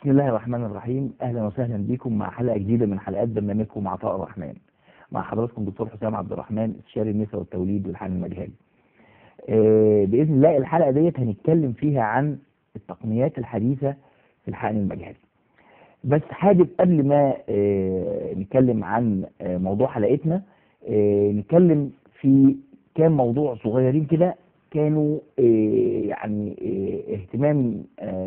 بسم الله الرحمن الرحيم اهلا وسهلا بكم مع حلقه جديده من حلقات برنامجكم عطاء الرحمن مع حضراتكم دكتور حسام عبد الرحمن استشاري النساء والتوليد والحمل المجهري آه، باذن الله الحلقه ديت هنتكلم فيها عن التقنيات الحديثه في الحقن المجهري بس حابب قبل ما آه، نتكلم عن آه، موضوع حلقتنا آه، نتكلم في كام موضوع صغيرين كده كانوا آه، يعني آه، اهتمام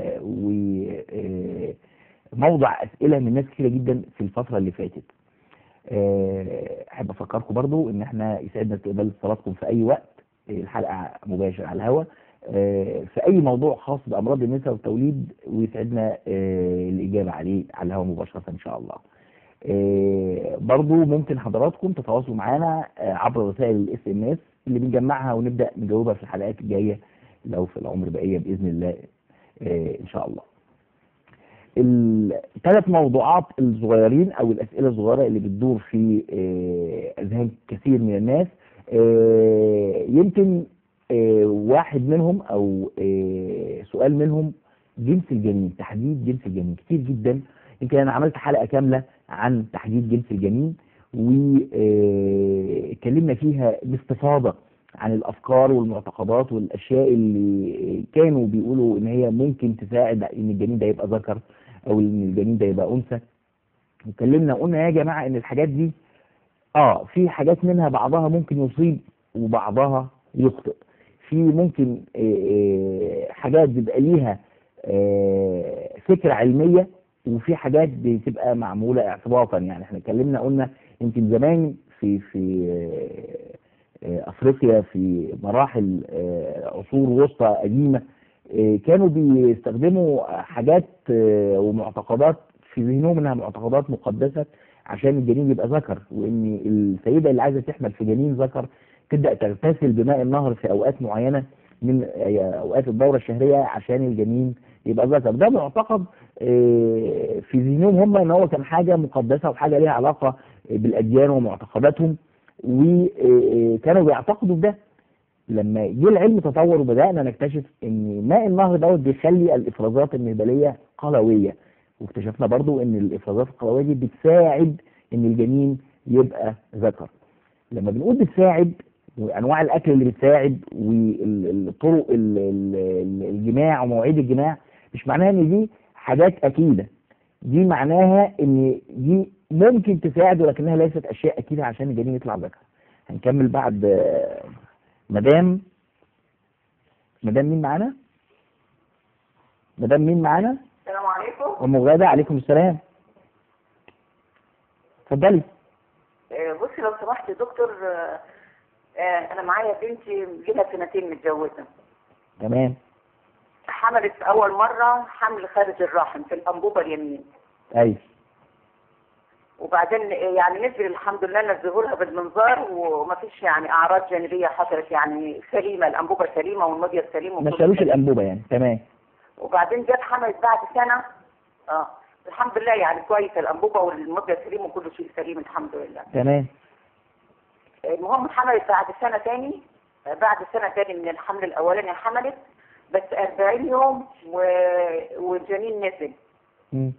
وموضع اسئله من ناس كتيره جدا في الفتره اللي فاتت آه، احب افكركم برضو ان احنا يسعدنا استقبال اتصالاتكم في اي وقت آه، الحلقه مباشر على الهواء آه، في اي موضوع خاص بامراض النساء والتوليد ويسعدنا آه، الاجابه عليه على الهواء مباشره ان شاء الله آه، برضو ممكن حضراتكم تتواصلوا معانا آه، عبر رسائل الاس ام اس اللي بنجمعها ونبدا نجاوبها في الحلقات الجايه لو في العمر بقيه باذن الله آه، ان شاء الله الثلاث موضوعات الصغيرين او الاسئله الصغيره اللي بتدور في آه، اذهان كثير من الناس آه، يمكن آه، واحد منهم او آه، سؤال منهم جنس الجنين تحديد جنس الجنين كتير جدا يمكن انا عملت حلقه كامله عن تحديد جنس الجنين واتكلمنا فيها باستفاضه عن الافكار والمعتقدات والاشياء اللي كانوا بيقولوا ان هي ممكن تساعد ان الجنين ده يبقى ذكر او ان الجنين ده يبقى انثى واتكلمنا وقلنا يا جماعه ان الحاجات دي اه في حاجات منها بعضها ممكن يصيب وبعضها يخطئ في ممكن آه، آه، حاجات بيبقى ليها آه، فكره علميه وفي حاجات بتبقى معموله اعتباطا يعني احنا اتكلمنا قلنا يمكن زمان في في آه، آه، افريقيا في مراحل آه، عصور وسطى قديمه آه، كانوا بيستخدموا حاجات آه، ومعتقدات في ذهنهم انها معتقدات مقدسه عشان الجنين يبقى ذكر وان السيده اللي عايزه تحمل في جنين ذكر تبدا تغتسل بماء النهر في اوقات معينه من آه، اوقات الدوره الشهريه عشان الجنين يبقى ذكر ده معتقد آه، في ذهنهم هم ان هو كان حاجه مقدسه وحاجه ليها علاقه بالاديان ومعتقداتهم وكانوا بيعتقدوا بده لما جه العلم تطور وبدانا نكتشف ان ماء النهر دوت بيخلي الافرازات المهبليه قلويه واكتشفنا برضو ان الافرازات القلويه دي بتساعد ان الجنين يبقى ذكر لما بنقول بتساعد وانواع الاكل اللي بتساعد والطرق ال- ال- الجماع ومواعيد الجماع مش معناها ان دي حاجات اكيده دي معناها ان دي ممكن تساعد ولكنها ليست اشياء اكيده عشان الجنين يطلع ذكر هنكمل بعد آه، مدام مدام مين معانا مدام مين معانا السلام عليكم ام غاده عليكم السلام اتفضلي آه، بصي لو سمحت يا دكتور آه، آه، انا معايا بنتي ليها سنتين متجوزه تمام حملت في اول مره حمل خارج الرحم في الانبوبه اليمين ايوه وبعدين آه، يعني نزل الحمد لله نزلوا لها بالمنظار وما فيش يعني اعراض جانبيه حصلت يعني سليمه الانبوبه سليمه والمبيض سليم ما وكله شالوش سليم. الانبوبه يعني تمام وبعدين جت حملت بعد سنه اه الحمد لله يعني كويسه الانبوبه والمبيض سليم وكل شيء سليم الحمد لله تمام المهم حملت بعد سنة تاني بعد سنة تاني من الحمل الأولاني حملت بس 40 يوم و... والجنين نزل مم.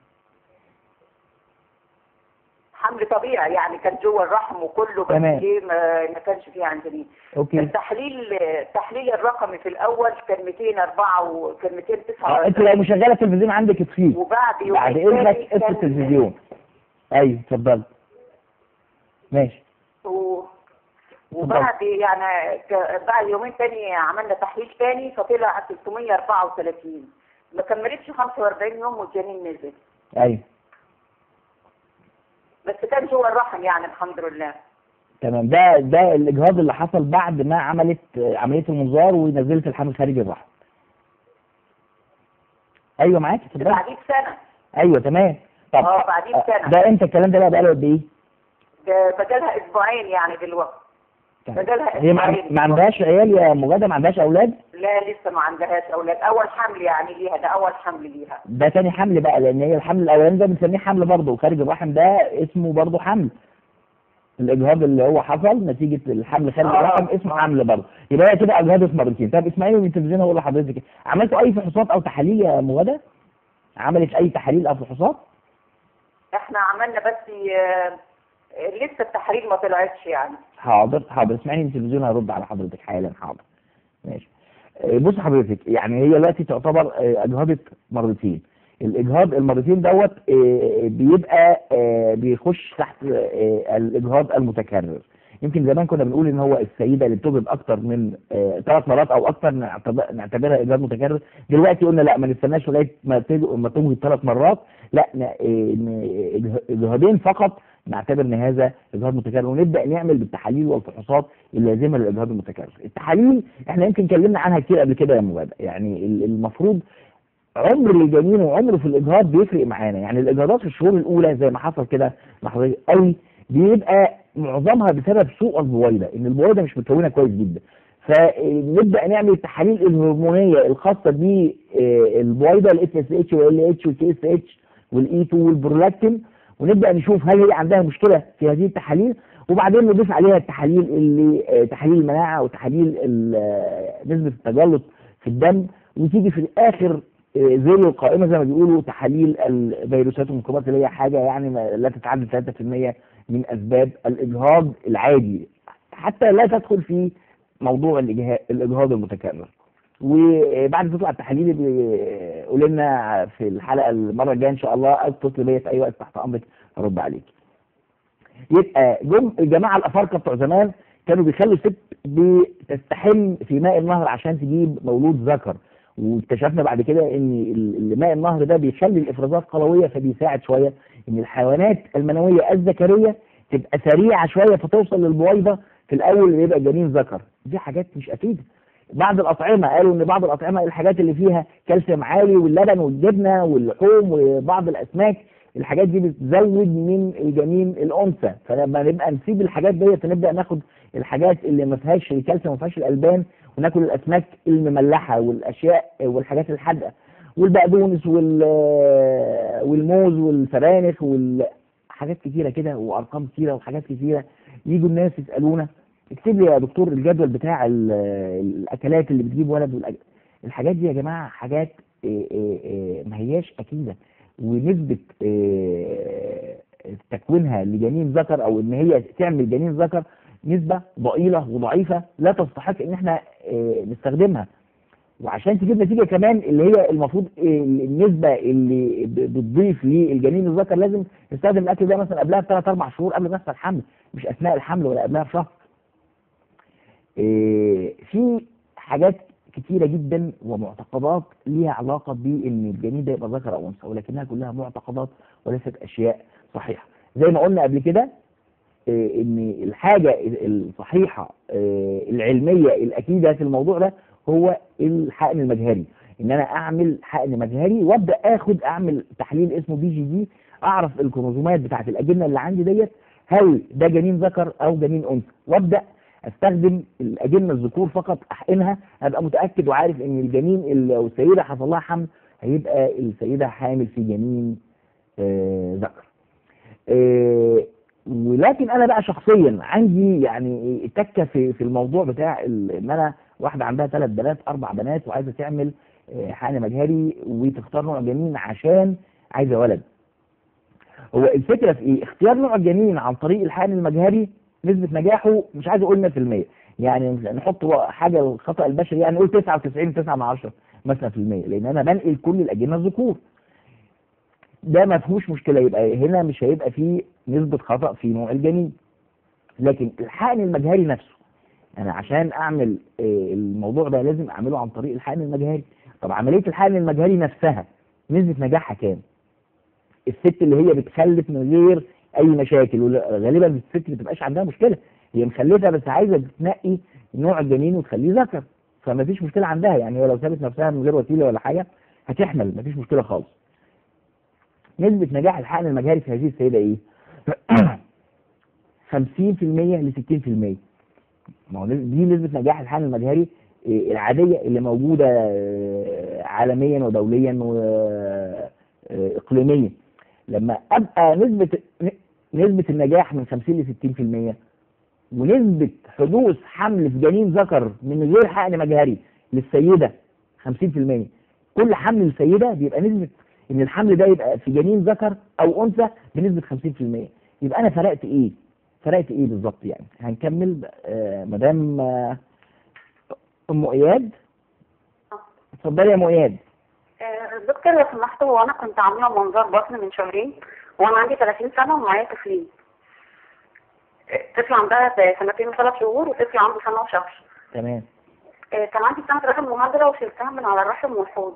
حمل طبيعي يعني كان جوه الرحم وكله بس تمام. ايه ما, ما كانش فيه عن جنين اوكي التحليل التحليل الرقمي في الأول كان 204 وكان اه 209 انت لو مشغله التلفزيون عندك اطفيه وبعد بعد يومين اذنك تاني اطفي كان- التلفزيون ايوه اتفضل ماشي و... وبعد يعني ك- بعد يومين تاني عملنا تحليل تاني فطلع 334 ما كملتش 45 يوم والجنين نزل ايوه بس كان جوه الرحم يعني الحمد لله تمام ده ده الاجهاض اللي حصل بعد ما عملت آه، عمليه المنظار ونزلت الحمل خارج الرحم ايوه معاك اتفضل بعديه بسنه ايوه تمام طب اه بعديه آه، بسنه ده امتى الكلام ده بقى بقاله قد ايه؟ ده بقالها اسبوعين يعني دلوقتي بقالها هي ما, اسبوعين ما عندهاش عيال يا مغادة ما عندهاش اولاد لا لسه ما عندهاش اولاد اول حمل يعني ليها ده اول حمل ليها ده تاني حمل بقى لان هي الحمل الاولاني ده بنسميه حمل برضه وخارج الرحم ده اسمه برضه حمل الاجهاض اللي هو حصل نتيجه الحمل خارج آه. الرحم اسمه حمل برضه يبقى هي كده اجهضت مرتين طب اسماعيل من التلفزيون هقول لحضرتك عملتوا اي فحوصات او تحاليل يا مغادة عملت اي تحاليل او فحوصات احنا عملنا بس آه، لسه التحاليل ما طلعتش يعني حاضر حاضر اسمعيني التلفزيون هرد على حضرتك حالا حاضر ماشي آه، بص حضرتك يعني هي دلوقتي تعتبر آه، اجهضت مرتين الاجهاض المرتين دوت آه، بيبقى آه، بيخش تحت آه، الاجهاض المتكرر يمكن زمان كنا بنقول ان هو السيده اللي بتجهض اكتر من ثلاث مرات او اكتر نعتبر- نعتبرها اجهاض متكرر دلوقتي قلنا لا ما نستناش لغايه ما تج- ما تجهض ثلاث مرات لا ن- آه، ن- إجه- اجهاضين فقط نعتبر ان هذا اجهاض متكرر ونبدا نعمل بالتحاليل والفحوصات اللازمه للاجهاض المتكرر التحاليل احنا يمكن اتكلمنا عنها كتير قبل كده يا مبادئ يعني ال- المفروض عمر الجنين وعمره في الاجهاض بيفرق معانا يعني الاجهاضات في الشهور الاولى زي ما حصل كده مع حضرتك قوي بيبقى معظمها بسبب سوء البويضه ان البويضه مش متكونه كويس جدا فنبدا نعمل التحاليل الهرمونيه الخاصه بالبويضه الاس اس اتش والال اتش والكي اس اتش والاي 2 والبرولاكتين ونبدا نشوف هل هي عندها مشكله في هذه التحاليل وبعدين نضيف عليها التحاليل اللي آه، تحاليل المناعه وتحاليل ال- آه، نسبه التجلط في الدم وتيجي في الاخر آه، زي القائمه زي ما بيقولوا تحاليل الفيروسات والميكروبات اللي هي حاجه يعني ما لا تتعدى 3% من اسباب الاجهاض العادي حتى لا تدخل في موضوع الإجها- الاجهاض المتكرر وبعد ما تطلع التحاليل اللي قول لنا في الحلقه المره الجايه ان شاء الله اتصل بيا في اي وقت تحت امرك ارد عليك. يبقى جم الجماعه الافارقه بتوع زمان كانوا بيخلوا الست بتستحم في ماء النهر عشان تجيب مولود ذكر واكتشفنا بعد كده ان ال- ماء النهر ده بيخلي الافرازات قلويه فبيساعد شويه ان الحيوانات المنويه الذكريه تبقى سريعه شويه فتوصل للبويضه في الاول اللي يبقى الجنين ذكر دي حاجات مش اكيده بعض الاطعمه قالوا ان بعض الاطعمه الحاجات اللي فيها كالسيوم عالي واللبن والجبنه واللحوم وبعض الاسماك الحاجات دي بتزود من الجنين الانثى فلما نبقى نسيب الحاجات ديت ونبدا ناخد الحاجات اللي ما فيهاش الكالسيوم وما فيهاش الالبان وناكل الاسماك المملحه والاشياء والحاجات الحادقه والبقدونس وال والموز والسبانخ والحاجات كتيره كده وارقام كتيره وحاجات كتيره يجوا الناس يسالونا اكتب لي يا دكتور الجدول بتاع ال- الاكلات اللي بتجيب ولد والأج... الحاجات دي يا جماعه حاجات إيه إيه إيه ما هياش اكيده ونسبه إيه تكوينها لجنين ذكر او ان هي تعمل جنين ذكر نسبه ضئيله وضعيفه لا تستحق ان احنا إيه نستخدمها وعشان تجيب نتيجه كمان اللي هي المفروض إيه النسبه اللي ب- بتضيف للجنين الذكر لازم نستخدم الاكل ده مثلا قبلها بثلاث اربع شهور قبل ما يحصل الحمل مش اثناء الحمل ولا قبلها بشهر. إيه في حاجات كتيره جدا ومعتقدات ليها علاقه بان الجنين ده يبقى ذكر او انثى ولكنها كلها معتقدات وليست اشياء صحيحه. زي ما قلنا قبل كده إيه ان الحاجه الصحيحه إيه العلميه الاكيده في الموضوع ده هو الحقن المجهري ان انا اعمل حقن مجهري وابدا اخد اعمل تحليل اسمه بي جي دي اعرف الكروموزومات بتاعت الاجنه اللي عندي ديت هل ده جنين ذكر او جنين انثى وابدا استخدم الاجنه الذكور فقط احقنها ابقى متاكد وعارف ان الجنين اللي لو السيده حصل لها حمل هيبقى السيده حامل في جنين آه ذكر آه ولكن انا بقى شخصيا عندي يعني تكه في في الموضوع بتاع ال- ان انا واحده عندها ثلاث بنات اربع بنات وعايزه تعمل آه، حقن مجهري وتختار نوع جنين عشان عايزه ولد هو الفكره في ايه اختيار نوع الجنين عن طريق الحقن المجهري نسبه نجاحه مش عايز اقول 100% يعني نحط حاجه الخطا البشري يعني نقول 99 9 من 10 مثلا في المية لان انا بنقل كل الاجنه الذكور ده ما فيهوش مشكله يبقى هنا مش هيبقى فيه نسبه خطا في نوع الجنين لكن الحقن المجهري نفسه انا عشان اعمل آه، الموضوع ده لازم اعمله عن طريق الحقن المجهري طب عمليه الحقن المجهري نفسها نسبه نجاحها كام الست اللي هي بتخلف من غير اي مشاكل وغالبا الست ما بتبقاش عندها مشكله هي مخلفه بس عايزه تنقي نوع الجنين وتخليه ذكر فما فيش مشكله عندها يعني هو لو سابت نفسها من غير وسيله ولا حاجه هتحمل ما فيش مشكله خالص نسبه نجاح الحقن المجهري في هذه السيده ايه 50% ل 60% ما هو دي نسبة نجاح الحقن المجهري إيه، العادية اللي موجودة آه، عالميا ودوليا وإقليميا لما أبقى نسبة نسبة النجاح من 50 ل 60% ونسبة حدوث حمل في جنين ذكر من غير حقن مجهري للسيدة 50% كل حمل السيدة بيبقى نسبة ان الحمل ده يبقى في جنين ذكر او انثى بنسبه 50% يبقى انا فرقت ايه فرقت ايه بالظبط يعني هنكمل آه مدام آه ام اياد اتفضلي يا ام اياد آه، دكتور لو سمحت هو انا كنت عامله منظار بطن من شهرين وانا عندي 30 سنه ومعايا طفلين آه، طفل عندها سنتين وثلاث شهور وطفل عنده سنه وشهر تمام آه، كان عندي سنه رحم مهاجره وشلتها من على الرحم والحوض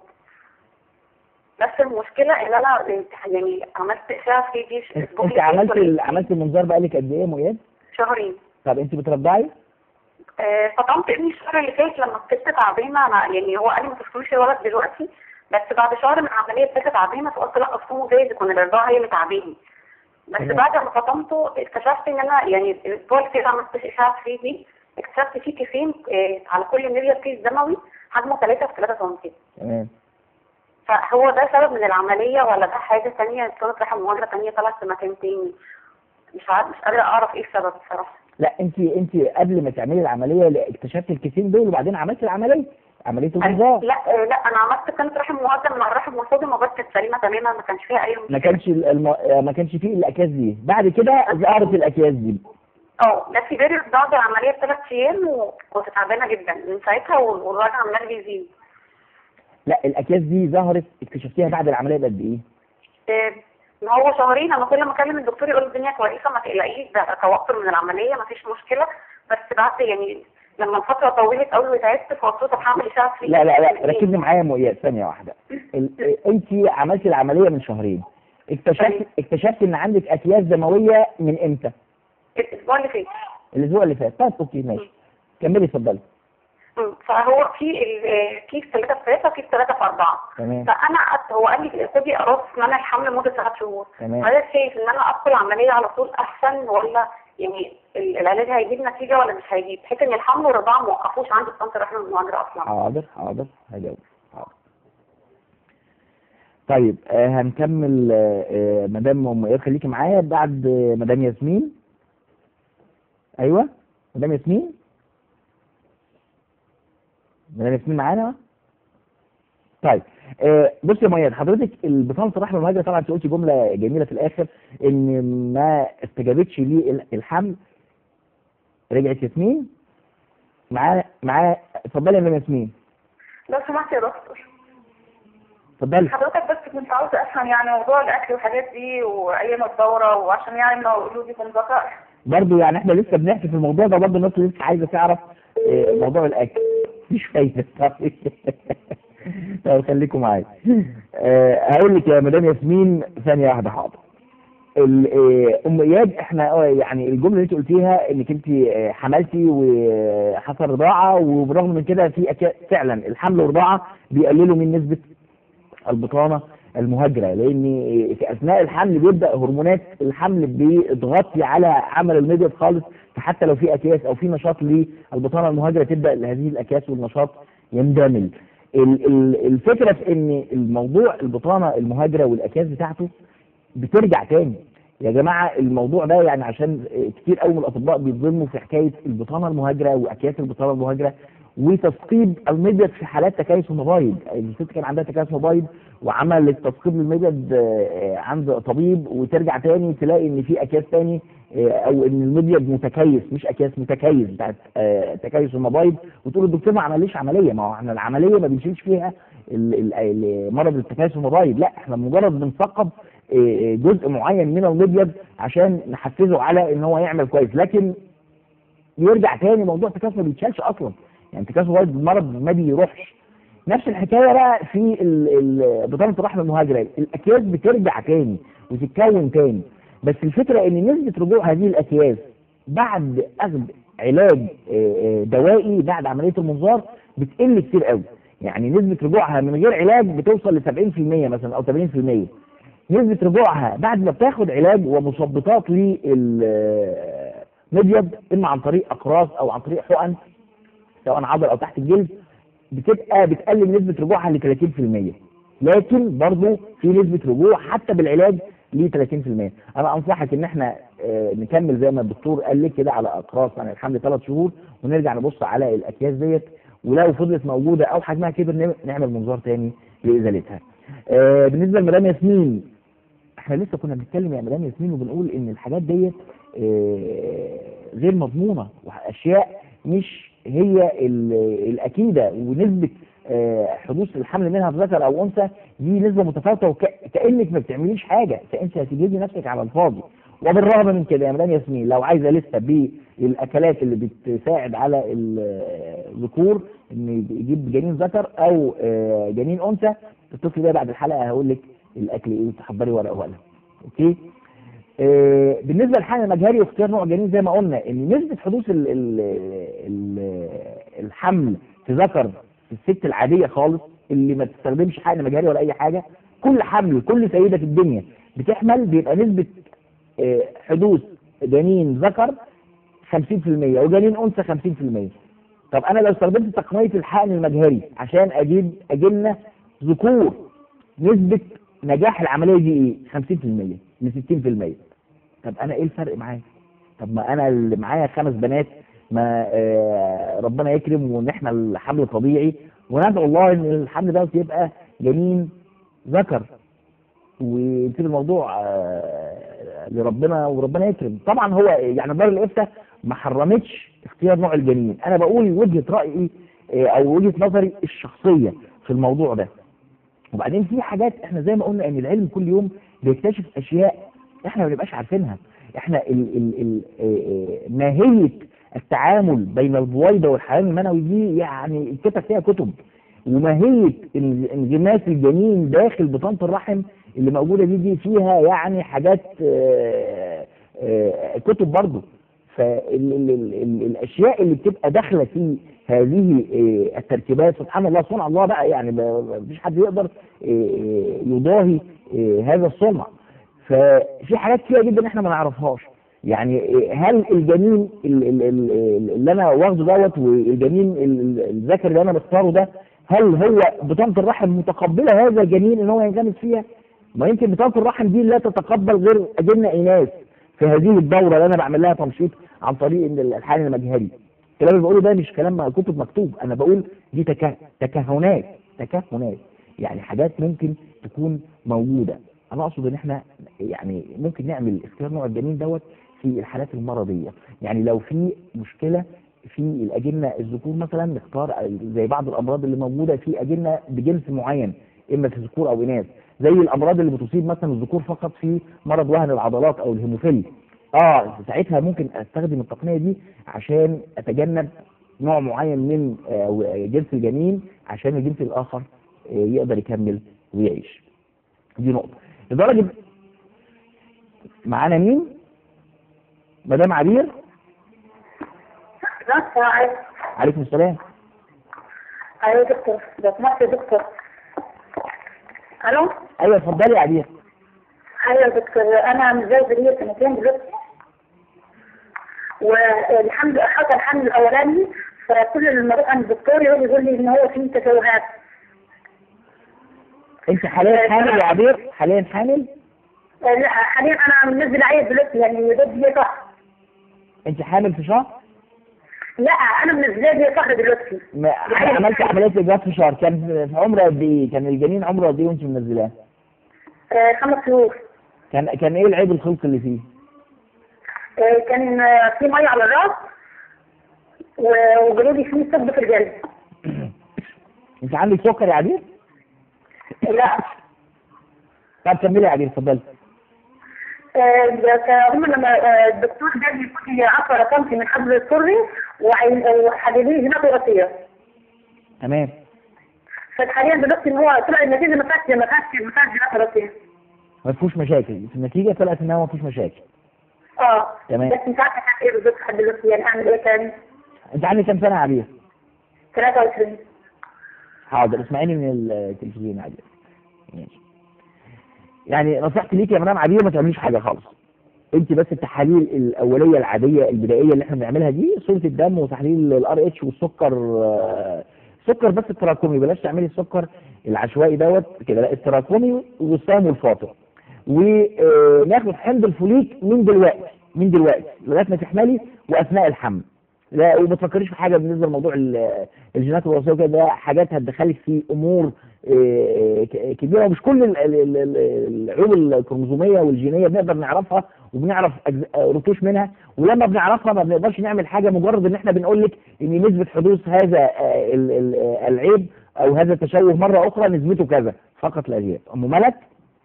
بس المشكله ان انا يعني عملت اشعه في دي انت عملت ال- عملت المنظار بقالك قد ايه يا ام اياد شهرين طب انت بترضعي آه، فطمت ابني الشهر اللي فات لما الست تعبانه انا يعني هو قال لي ما تفطمش الولد دلوقتي بس بعد شهر من العمليه الست تعبانه فقلت لا افطمه جايز يكون الرضاعه هي اللي تعباني بس تمام. بعد ما فطمته اكتشفت ان انا يعني الاسبوع اللي فات عملت اشعه 3 دي اكتشفت فيه كيسين آه، على كل مليون كيس دموي حجمه 3 في 3 سم تمام فهو ده سبب من العمليه ولا ده حاجه ثانيه صوره رحم مهاجره ثانيه طلعت في مكان تاني مش عارف مش قادره اعرف ايه السبب بصراحه لا انت انت قبل ما تعملي العمليه لا، اكتشفتي الكيسين دول وبعدين عملتي العمليه عمليه المنظار لا آه، لا انا عملت كانت رحم مهاجر مع الرحم والصوديوم وبس كانت سليمه تماما ما كانش فيها اي ما مشكله كانش الم... ما كانش فيه الاكياس دي بعد كده ظهرت الاكياس دي اه ده في بيريود بعد العمليه بثلاث ايام وكنت تعبانه جدا من ساعتها وال- والوجع عمال بيزيد لا الاكياس دي ظهرت اكتشفتيها بعد العمليه بقد ايه آه، ما هو شهرين انا كل ما اكلم الدكتور يقول الدنيا كويسه ما تقلقيش ده توتر من العمليه ما فيش مشكله بس بعد يعني لما الفتره طولت قوي وتعبت فوصلت هعمل اشعه في لا لا لا ركزي معايا يا مؤيد ثانيه واحده ال... انت عملتي العمليه من شهرين اكتشفت اكتشفت ان عندك اكياس دمويه من امتى الاسبوع اللي فات الاسبوع اللي فات طيب اوكي ماشي كملي اتفضلي مم. فهو في ال- آه، كيس 3 في 3 وكيس 3 في 4 تمام فانا قعدت هو قال لي خدي قراص منع الحمل لمده ثلاث شهور تمام فانا شايف ان انا ادخل عمليه على طول احسن ولا يعني ال- العلاج هيجيب نتيجه ولا مش هيجيب بحيث ان الحمل والرضاعه ما وقفوش عندي في طنط رحم المهاجره اصلا حاضر حاضر هجاوب حاضر طيب آه هنكمل آه آه مدام ام اياد خليكي معايا بعد آه مدام ياسمين ايوه مدام ياسمين مدام ياسمين معانا طيب آه بص يا مياد حضرتك البطانه الرحم المهاجره طبعا انت قلتي جمله جميله في الاخر ان ما استجابتش ليه الحمل رجعت ياسمين معاه معاه اتفضلي يا مدام ياسمين لو سمحت يا دكتور اتفضلي حضرتك بس كنت عاوزة أفهم يعني موضوع الأكل والحاجات دي وأيام الدورة وعشان يعني ما يقولوا يكون ذكر برضه يعني احنا لسه بنحكي في الموضوع ده برضه الناس لسه عايزه تعرف اه، موضوع الاكل مش فايده طيب طيب خليكم معايا اه، هقول لك يا مدام ياسمين ثانيه واحده حاضر ال- اه، ام اياد احنا اه، يعني الجمله اللي انت قلتيها انك انت اه، حملتي وحصل رضاعه وبرغم من كده في أكا- فعلا الحمل والرضاعه بيقللوا من نسبه البطانه المهاجره لان في اثناء الحمل بيبدا هرمونات الحمل بتغطي على عمل المبيض خالص فحتى لو في اكياس او في نشاط للبطانه المهاجره تبدا هذه الاكياس والنشاط يندمج ال- ال- الفكره في ان الموضوع البطانه المهاجره والاكياس بتاعته بترجع تاني يا جماعه الموضوع ده يعني عشان كتير قوي من الاطباء بيتظلموا في حكايه البطانه المهاجره واكياس البطانه المهاجره وتثقيب المبيض في حالات تكيس المبايض الست كان عندها تكيس مبايض وعملت تثقيب للمبيض آه، عند طبيب وترجع تاني تلاقي ان في اكياس تاني آه، او ان المبيض متكيس مش اكياس متكيس بتاعت آه، تكيس المبايض وتقول الدكتور ما عمليش عمليه ما هو احنا العمليه ما بنشيلش فيها ال- ال- ال- مرض التكيس المبايض لا احنا مجرد بنثقب آه، آه، جزء معين من المبيض عشان نحفزه على ان هو يعمل كويس لكن يرجع تاني موضوع التكيس ما بيتشالش اصلا يعني التكيس المبايض المرض ما بيروحش نفس الحكايه بقى في ال- ال- بطانه الرحم المهاجره الاكياس بترجع تاني وتتكون تاني بس الفكره ان نسبه رجوع هذه الاكياس بعد اخذ علاج آه، آه، دوائي بعد عمليه المنظار بتقل كتير قوي يعني نسبه رجوعها من غير علاج بتوصل ل 70% مثلا او 80% نسبه رجوعها بعد ما بتاخد علاج ومثبطات للمبيض اما عن طريق اقراص او عن طريق حقن سواء عضل او تحت الجلد بتبقى بتقلل نسبة رجوعها ل 30% لكن برضه في نسبة رجوع حتى بالعلاج ل 30% انا انصحك ان احنا آه، نكمل زي ما الدكتور قال لك كده على اقراص عن الحمل ثلاث شهور ونرجع نبص على الاكياس ديت ولو فضلت موجودة او حجمها كبر نعمل- نعمل منظار تاني لازالتها آه بالنسبه لمدام ياسمين احنا لسه كنا بنتكلم يا مدام ياسمين وبنقول ان الحاجات ديت آه غير مضمونه واشياء مش هي ال- الاكيده ونسبه آه، حدوث الحمل منها في ذكر او انثى دي نسبه متفاوته وكانك ما بتعمليش حاجه فانت هتجهدي نفسك على الفاضي وبالرغم من كده يا مدام ياسمين لو عايزه لسه بالاكلات اللي بتساعد على الذكور ان يجيب جنين ذكر او آه، جنين انثى اتصلي بيا بعد الحلقه هقول لك الاكل ايه وتحضري ورقه وقلم اوكي آه، بالنسبه للحمل المجهري واختيار نوع جنين زي ما قلنا ان نسبه حدوث ال ال ال الحمل في ذكر في الست العاديه خالص اللي ما تستخدمش حقن مجهري ولا اي حاجه كل حمل كل سيده في الدنيا بتحمل بيبقى نسبه آه، حدوث جنين ذكر 50% وجنين انثى 50% طب انا لو استخدمت تقنيه الحقن المجهري عشان اجيب اجنه ذكور نسبه نجاح العمليه دي ايه 50% ل 60% طب انا ايه الفرق معايا طب ما انا اللي معايا خمس بنات ما آه ربنا يكرم وان احنا الحمل طبيعي وندعو الله ان الحمل ده يبقى جنين ذكر ونسيب الموضوع آه لربنا وربنا يكرم طبعا هو يعني دار الافتاء ما حرمتش اختيار نوع الجنين انا بقول وجهه رايي آه او وجهه نظري الشخصيه في الموضوع ده وبعدين في حاجات احنا زي ما قلنا ان العلم كل يوم بيكتشف اشياء احنا ما بنبقاش عارفينها احنا ال ال ال آه، ماهيه التعامل بين البويضه والحيوان المنوي دي يعني الكتب فيها كتب وماهيه ال- انغماس الجنين داخل بطانه الرحم اللي موجوده دي دي فيها يعني حاجات آه، آه، كتب برضه فالاشياء اللي بتبقى داخله في هذه آه، التركيبات سبحان الله صنع الله بقى يعني ما فيش حد يقدر آه، يضاهي آه، هذا الصنع ففي حاجات كتيره جدا احنا ما نعرفهاش يعني هل الجنين ال- ال- ال- اللي انا واخده دوت والجنين ال- ال- الذكر اللي انا بختاره ده هل هو بطانه الرحم متقبله هذا الجنين ان هو ينغمس فيها؟ ما يمكن بطانه الرحم دي لا تتقبل غير اجنه اناث في هذه الدوره اللي انا بعمل لها تنشيط عن طريق إن الحقن المجهري. الكلام اللي بقوله ده مش كلام كتب مكتوب انا بقول دي تكه... تكهنات تكهنات يعني حاجات ممكن تكون موجوده انا اقصد ان احنا يعني ممكن نعمل اختيار نوع الجنين دوت في الحالات المرضيه يعني لو في مشكله في الاجنه الذكور مثلا نختار زي بعض الامراض اللي موجوده في اجنه بجنس معين اما في ذكور او اناث زي الامراض اللي بتصيب مثلا الذكور فقط في مرض وهن العضلات او الهيموفيليا اه ساعتها ممكن استخدم التقنيه دي عشان اتجنب نوع معين من آه، جنس الجنين عشان الجنس الاخر آه، يقدر يكمل ويعيش دي نقطه لدرجه معانا مين مدام عبير السلام عليكم عليكم السلام ايوه يا دكتور لو سمحت يا دكتور الو ايوه اتفضلي يا عبير ايوه يا دكتور انا متجوزه ليا سنتين دلوقتي والحمل حصل الحمل الاولاني فكل لما اروح عند الدكتور يقول يقول لي ان هو فيه تشوهات انت حاليا حامل يا عبير حاليا حامل آه، لا حاليا انا منزل عيل دلوقتي يعني يا دوب لي شهر انت حامل في شهر لا انا منزله لي شهر دلوقتي ما عملت عمليه اجراءات في شهر كان في عمر قد ايه كان الجنين عمره قد ايه وانت منزلاه آه، خمس شهور كان كان ايه العيب الخلق اللي فيه آه، كان آه، في ميه على الراس و- وقالوا لي في ثقب في الجلد انت عندك سكر يا عبير لا طب كملي يا عبير اتفضلي آه، ده هم لما آه، الدكتور جاب لي كل 10 سم من حبل السري وحددوا لي هنا راسيه تمام فحاليا دلوقتي ان هو طلع النتيجه ما فيهاش ما فيهاش ما فيهاش هنا راسيه ما فيهوش مشاكل في النتيجه طلعت ان هو ما فيهوش مشاكل اه تمام. بس مش عارفه اعمل ايه بالظبط لحد دلوقتي يعني اعمل ايه تاني انت عندك كام سنه يا عبير 23 حاضر اسمعيني من التلفزيون يا عبير ماشي يعني نصيحتي ليك يا مدام عبير ما تعمليش حاجه خالص انت بس التحاليل الاوليه العاديه البدائيه اللي احنا بنعملها دي صوره الدم وتحليل الار اتش والسكر آه، سكر بس التراكمي بلاش تعملي السكر العشوائي دوت كده لا التراكمي والصام والفاطر وناخد حمض الفوليك من دلوقتي من دلوقتي لغايه ما تحملي واثناء الحمل لا وما تفكريش في حاجه بالنسبه لموضوع ال- الجينات الوراثيه وكده ده حاجات هتدخلك في امور آه، ك- كبيره ومش كل ال- ال- ال- ال- العيوب الكروموزوميه والجينيه بنقدر نعرفها وبنعرف أجز- آه، رتوش منها ولما بنعرفها ما بنقدرش نعمل حاجه مجرد ان احنا بنقول لك ان نسبه حدوث هذا آه، ال- ال- آه، العيب او هذا التشوه مره اخرى نسبته كذا فقط لا غير ام ملك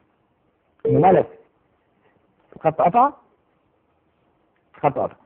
ام ملك خط قطع خط قطع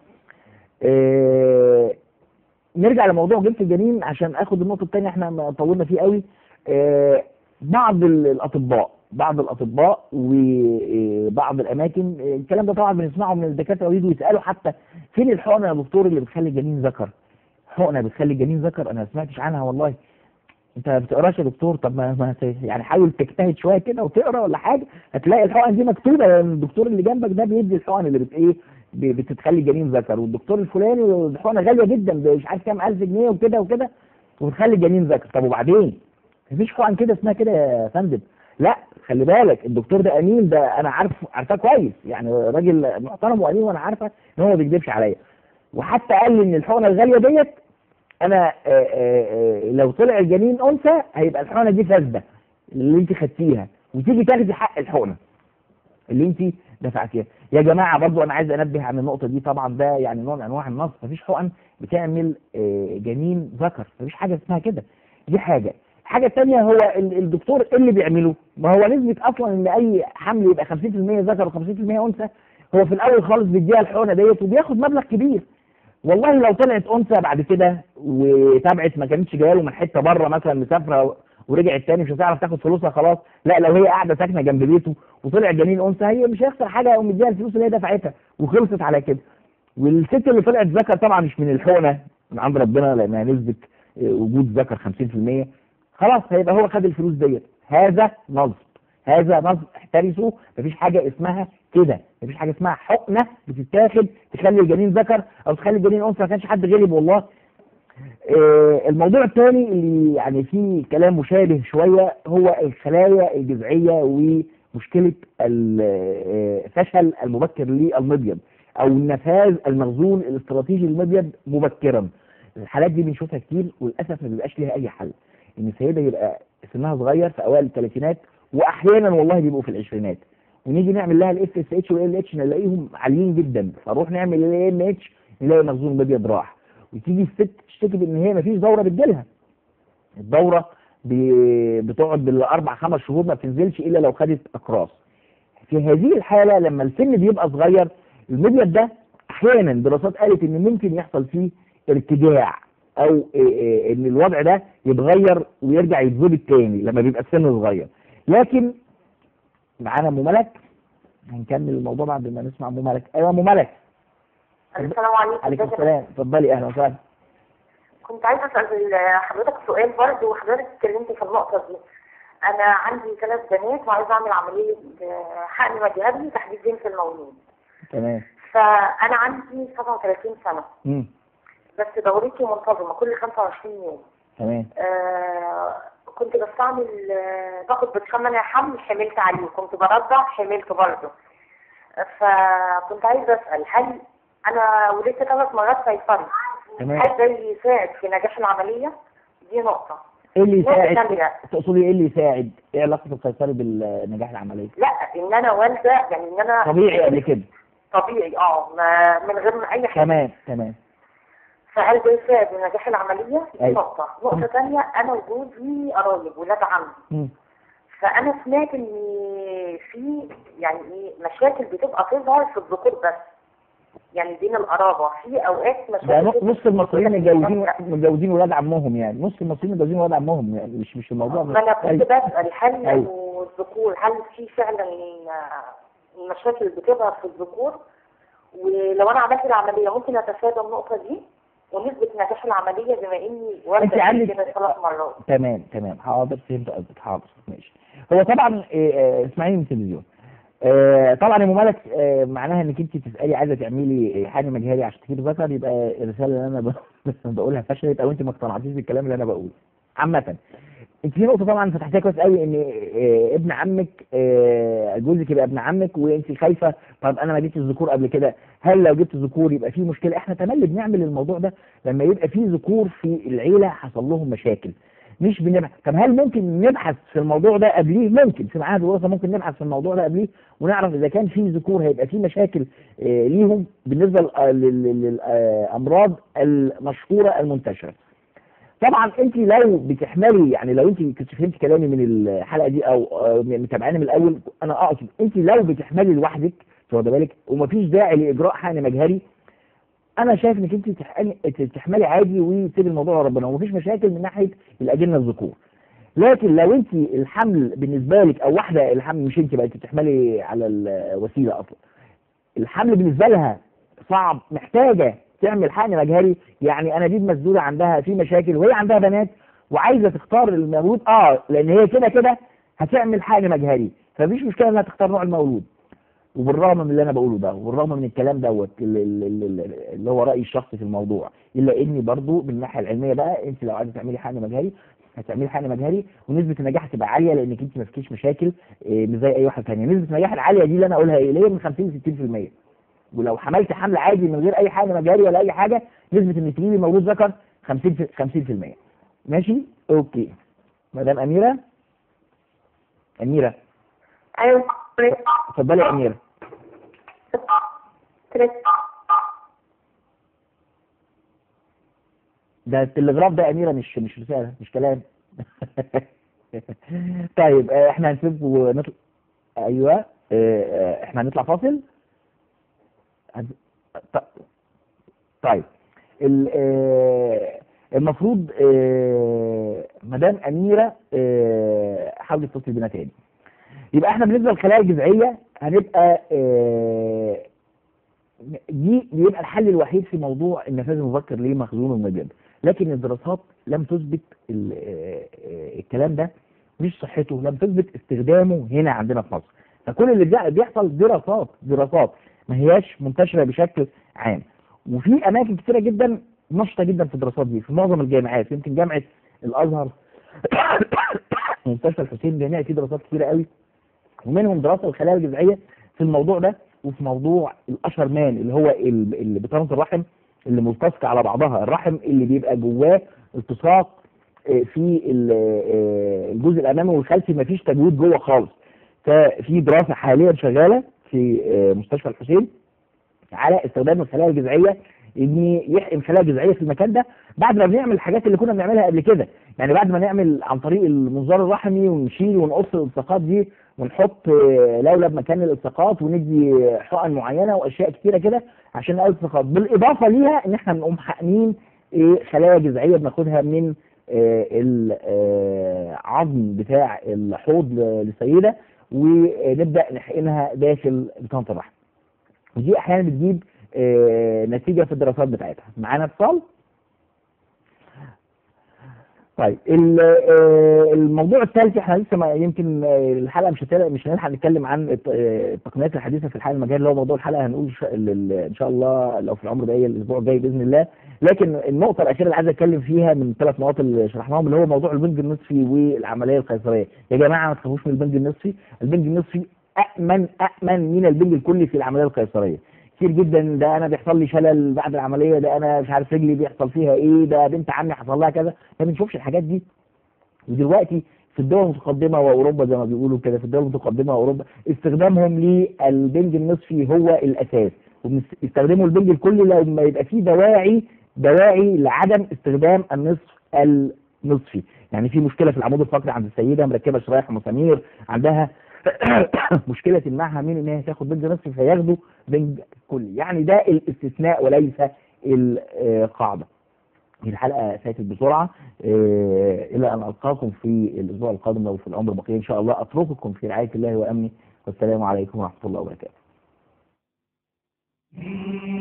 آه، نرجع لموضوع جبت الجنين عشان اخد النقطه الثانيه احنا ما طولنا فيه قوي آه، بعض ال- الاطباء بعض الاطباء وبعض الاماكن آه، الكلام ده طبعا بنسمعه من الدكاتره ويجوا يسالوا حتى فين الحقنه يا دكتور اللي بتخلي الجنين ذكر حقنه بتخلي الجنين ذكر انا ما سمعتش عنها والله انت ما بتقراش يا دكتور طب ما, ما ت- يعني حاول تجتهد شويه كده وتقرا ولا حاجه هتلاقي الحقن دي مكتوبه لان الدكتور اللي جنبك ده بيدي الحقن اللي بت ايه ب- بتتخلي الجنين ذكر والدكتور الفلاني الحقنه غاليه جدا مش عارف كام الف جنيه وكده وكده وبتخلي الجنين ذكر طب وبعدين مفيش حقن كده اسمها كده يا فندم لا خلي بالك الدكتور ده امين ده انا عارف عارفاه كويس يعني راجل محترم وامين وانا عارفه ان هو ما بيكذبش عليا وحتى قال لي ان الحقنه الغاليه ديت انا آه، آه، آه، لو طلع الجنين انثى هيبقى الحقنه دي فاسده اللي انت خدتيها وتيجي تاخدي حق الحقنه اللي انت دفعتيها يا جماعه برضو انا عايز انبه عن النقطه دي طبعا ده يعني نوع من انواع النصب مفيش حقن بتعمل آه، جنين ذكر مفيش حاجه اسمها كده دي حاجه الحاجه الثانيه هو ال- الدكتور إيه اللي بيعمله ما هو نسبه اصلا ان اي حمل يبقى 50% ذكر و50% انثى هو في الاول خالص بيديها الحقنه ديت وبياخد مبلغ كبير والله لو طلعت انثى بعد كده وتابعت ما كانتش جايه له من حته بره مثلا مسافره ورجعت تاني مش هتعرف تاخد فلوسها خلاص لا لو هي قاعده ساكنه جنب بيته وطلع جنين انثى هي مش هيخسر حاجه يقوم مديها الفلوس اللي هي دفعتها وخلصت على كده والست اللي طلعت ذكر طبعا مش من الحقنه من عند ربنا لانها نسبه آه، وجود ذكر 50% خلاص هيبقى هو خد الفلوس ديت هذا نصب هذا نصب احترسوا مفيش حاجه اسمها كده مفيش حاجه اسمها حقنه بتتاخد تخلي الجنين ذكر او تخلي الجنين انثى ما كانش حد غلب والله آه، الموضوع الثاني اللي يعني فيه كلام مشابه شويه هو الخلايا الجذعيه ومشكله الفشل المبكر للمبيض او النفاذ المخزون الاستراتيجي للمبيض مبكرا الحالات دي بنشوفها كتير وللاسف ما بيبقاش ليها اي حل ان السيده يبقى سنها صغير في اوائل الثلاثينات واحيانا والله بيبقوا في العشرينات ونيجي نعمل لها الاف اس اتش والال اتش نلاقيهم عاليين جدا فاروح نعمل ال ام اتش نلاقي مخزون المبيض راح وتيجي الست تشتكي بان هي مفيش دوره بتجيلها الدوره ب- بتقعد بالاربع خمس شهور ما بتنزلش الا لو خدت اقراص في هذه الحاله لما السن بيبقى صغير المبيض ده احيانا دراسات قالت ان ممكن يحصل فيه ارتجاع او إيه إيه ان الوضع ده يتغير ويرجع يتظبط تاني لما بيبقى السن صغير لكن معانا ام ملك هنكمل الموضوع بعد ما نسمع ام ملك ايوه ام ملك السلام عليكم عليكم ازيك يا السلام اتفضلي اهلا وسهلا كنت عايزه اسال حضرتك سؤال برضه وحضرتك اتكلمت في النقطه دي انا عندي ثلاث بنات وعايزه اعمل عمليه آه، حقن مجهري تحديد جنس المولود تمام فانا عندي 37 سنه مم. بس دورتي منتظمه كل 25 يوم تمام آه كنت بستعمل آه باخد برشام منع حمل حملت عليه كنت برضع حملت برضه فكنت عايزه اسال هل انا ولدت ثلاث مرات قيصري تمام هل ده يساعد في نجاح العمليه؟ دي نقطه ايه اللي نقطة يساعد ثانية. تقصدي ايه اللي يساعد ايه علاقه القيصري بالنجاح العمليه لا ان انا والده يعني ان انا طبيعي قبل كده طبيعي اه ما من غير ما اي حاجه تمام تمام فهل ده يساعد في نجاح العمليه؟ دي أيوة. نقطه نقطه ثانيه انا وجوزي قرايب ولاد عمي مم. فانا سمعت ان في يعني ايه مشاكل بتبقى تظهر في الذكور بس يعني بين القرابه في اوقات ده مشاكل نص نص المصريين بتبقى- متجوزين متجوزين ولاد عمهم يعني نص المصريين متجوزين ولاد عمهم يعني مش مش الموضوع ما انا كنت أيوة. بسال هل أيوة. لو الذكور هل في فعلا آه، مشاكل بتظهر في الذكور ولو انا عملت العمليه ممكن اتفادى النقطه دي ونسبه نجاح العمليه بما اني أنت والده عندك- كده ثلاث مرات تمام تمام حاضر فهمت قصدك حاضر ماشي هو طبعا إيه، آه، اسمعيني من التلفزيون آه، طبعا يا ممالك آه، معناها انك انت تسالي عايزه تعملي حاجه مجهري عشان تجيبي ذكر يبقى الرساله اللي انا ب- بقولها فشلت او انت ما اقتنعتيش بالكلام اللي انا بقوله عامه انت في نقطه طبعا فتحتيها كويس قوي ان آه، ابن عمك آه، جوزك يبقى ابن عمك وانت خايفه طب انا ما جبتش ذكور قبل كده هل لو جبت ذكور يبقى في مشكله احنا تملي بنعمل الموضوع ده لما يبقى في ذكور في العيله حصل لهم مشاكل مش بنبحث طب هل ممكن نبحث في الموضوع ده قبليه ممكن في معاهد الوراثه ممكن نبحث في الموضوع ده قبليه ونعرف اذا كان في ذكور هيبقى في مشاكل آه، ليهم بالنسبه للامراض المشهوره المنتشره طبعا انت لو بتحملي يعني لو انت كنت فهمت كلامي من الحلقه دي او آه، متابعاني من الاول انا اقصد انت لو بتحملي لوحدك واخده بالك ومفيش داعي لاجراء حقن مجهري انا شايف انك انت تحقني- تحملي عادي وتسيبي الموضوع لربنا ومفيش مشاكل من ناحيه الاجنه الذكور لكن لو انت الحمل بالنسبه لك او واحده الحمل مش انت بقى انت بتحملي على الوسيله اصلا الحمل بالنسبه لها صعب محتاجه تعمل حقن مجهري يعني انابيب مسدوده عندها في مشاكل وهي عندها بنات وعايزه تختار المولود اه لان هي كده كده هتعمل حقن مجهري فمفيش مشكله انها تختار نوع المولود وبالرغم من اللي انا بقوله ده وبالرغم من الكلام دوت اللي, اللي, اللي هو رايي الشخصي في الموضوع الا اني برضو من الناحيه العلميه بقى انت لو عايزه تعملي حقن مجهري هتعملي حقن مجهري ونسبه النجاح تبقى عاليه لانك انت ما فيكيش مشاكل إيه، مش زي اي واحده ثانيه نسبه النجاح العاليه دي اللي انا اقولها ايه اللي هي من 50 ل 60% ولو حملت حمل عادي من غير اي حقن مجهري ولا اي حاجه نسبه ان تجيبي مولود ذكر 50 في- 50% ماشي اوكي مدام اميره اميره ايوه اتفضلي يا اميره ده التلغراف ده يا اميره مش مش رساله مش كلام طيب آه، احنا هنسيب ونطلع ايوه آه، آه، احنا هنطلع فاصل هن- ط- طيب ال- آه، المفروض آه، مدام اميره آه، حاولي تتصل بينا تاني يبقى احنا بالنسبه للخلايا الجذعيه هنبقى آه، دي بيبقى الحل الوحيد في موضوع النفاذ المبكر لمخزون المبيض لكن الدراسات لم تثبت ال- آه، آه، الكلام ده مش صحته لم تثبت استخدامه هنا عندنا في مصر فكل اللي بيع- بيحصل دراسات دراسات ما هياش منتشره بشكل عام وفي اماكن كتيره جدا نشطه جدا في الدراسات دي في معظم الجامعات يمكن جامعه الازهر مستشفى الحسين بنلاقي فيه دراسات كتيره قوي ومنهم دراسه الخلايا الجذعيه في الموضوع ده وفي موضوع الاشهر مان اللي هو ال- اللي بطانه الرحم اللي ملتصقه على بعضها الرحم اللي بيبقى جواه التصاق آه، في ال- آه، الجزء الامامي والخلفي مفيش تجويد جوه خالص ففي دراسه حاليا شغاله في آه، مستشفى الحسين على استخدام الخلايا الجذعيه ان يحقن خلايا جذعيه في المكان ده بعد ما بنعمل الحاجات اللي كنا بنعملها قبل كده يعني بعد ما نعمل عن طريق المنظار الرحمي ونشيل ونقص الالتصاقات دي ونحط آه، لولب مكان الالتصاقات وندي حقن معينه واشياء كتيره كده عشان نقلل الالتصاقات بالاضافه ليها ان احنا بنقوم حاقنين إيه، خلايا جذعيه بناخدها من آه، العظم بتاع الحوض ل- للسيده ونبدا نحقنها داخل بطانه الرحم ودي احيانا بتجيب آه، نتيجه في الدراسات بتاعتها معانا اتصال طيب ال- آه، الموضوع الثالث احنا لسه ما يمكن آه، الحلقه مش هتلاقي مش هنلحق نتكلم عن الت- آه، التقنيات الحديثه في الحياه المجال اللي هو موضوع الحلقه هنقول ش- ال- ال- ان شاء الله لو في العمر بقى الاسبوع الجاي باذن الله لكن النقطه الاخيره اللي عايز اتكلم فيها من الثلاث نقاط اللي شرحناهم اللي هو موضوع البنج النصفي والعمليه القيصريه يا جماعه ما تخافوش من البنج النصفي البنج النصفي امن امن من البنج الكلي في العمليه القيصريه كتير جدا ده انا بيحصل لي شلل بعد العمليه ده انا مش عارف رجلي بيحصل فيها ايه ده بنت عمي حصل لها كذا ما بنشوفش الحاجات دي ودلوقتي في الدول المتقدمه واوروبا زي ما بيقولوا كده في الدول المتقدمه واوروبا استخدامهم للبنج النصفي هو الاساس وبيستخدموا البنج الكلي لما يبقى فيه دواعي دواعي لعدم استخدام النصف النصفي يعني في مشكله في العمود الفقري عند السيده مركبه شرايح ومسامير عندها مشكله تمنعها من ان هي تاخد بنج نصفي فياخدوا بنج كلي يعني ده الاستثناء وليس القاعده دي الحلقه فاتت بسرعه آه، الى ان القاكم في الاسبوع القادم لو في العمر بقيه ان شاء الله اترككم في رعايه الله وامنه والسلام عليكم ورحمه الله وبركاته